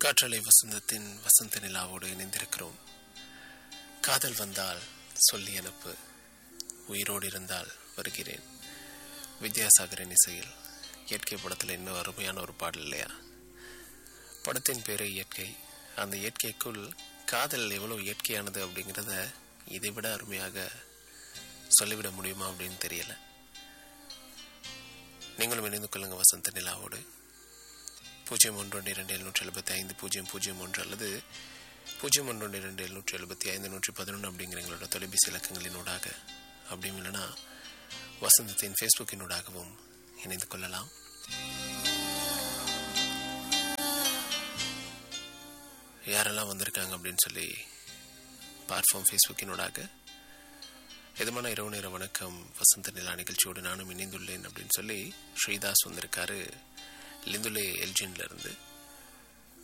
காற்றலை வசந்தத்தின் வசந்த நிலாவோடு இணைந்திருக்கிறோம் காதல் வந்தால் சொல்லி அனுப்பு உயிரோடு இருந்தால் வருகிறேன் வித்யாசாகரின் இசையில் இயற்கை படத்தில் இன்னும் அருமையான ஒரு பாடல் இல்லையா படத்தின் பேரு இயற்கை அந்த இயற்கைக்குள் காதல் எவ்வளவு இயற்கையானது அப்படிங்கிறத இதை விட அருமையாக சொல்லிவிட முடியுமா அப்படின்னு தெரியல நீங்களும் இணைந்து கொள்ளுங்க வசந்த நிலாவோடு பூஜ்ஜியம் ஒன்று ஒன்று இரண்டு எழுநூற்றி எழுபத்தி ஐந்து பூஜ்ஜியம் பூஜ்ஜியம் ஒன்று அல்லது பூஜ்ஜியம் ஒன்று ஒன்று இரண்டு எழுநூற்றி எழுபத்தி ஐந்து நூற்றி பதினொன்று அப்படிங்கிற எங்களோட தொலைபேசி இலக்கங்களினூடாக அப்படியும் இல்லைன்னா வசந்தத்தின் ஃபேஸ்புக்கினூடாகவும் இணைந்து கொள்ளலாம் யாரெல்லாம் வந்திருக்காங்க அப்படின்னு சொல்லி பார்ப்போம் ஃபேஸ்புக்கினூடாக எதுமான இரவு நேர வணக்கம் வசந்த நிலா நிகழ்ச்சியோடு நானும் இணைந்துள்ளேன் அப்படின்னு சொல்லி ஸ்ரீதாஸ் வந்திருக்காரு லிந்துலே எல்ஜின்ல இருந்து